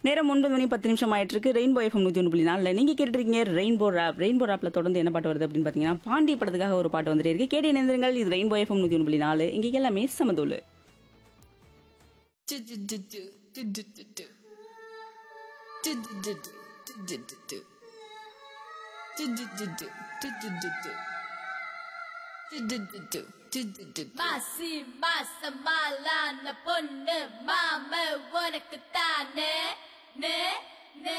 நேரம் ஒன்பது மணி பத்து நிமிஷம் ஆயிட்டு இருக்கு ரெயின்போ எஃப்எம் நூற்றி ஒன்று புள்ளி நாலில் நீங்கள் கேட்டுருக்கீங்க ரெயின்போ ரேப் ரெயின்போ ரேப்பில் தொடர்ந்து என்ன பாட்டு வருது அப்படின்னு பார்த்தீங்கன்னா பாண்டி படத்துக்காக ஒரு பாட்டு வந்துட்டே இருக்கு கேட்டு இணைந்திருங்கள் இது ரெயின்போ எஃப்எம் நூற்றி ஒன்று புள்ளி நாலு இங்கே எல்லாமே சமதூள் மாசி மாசம் மாலான பொண்ணு மாம உனக்கு தானே நே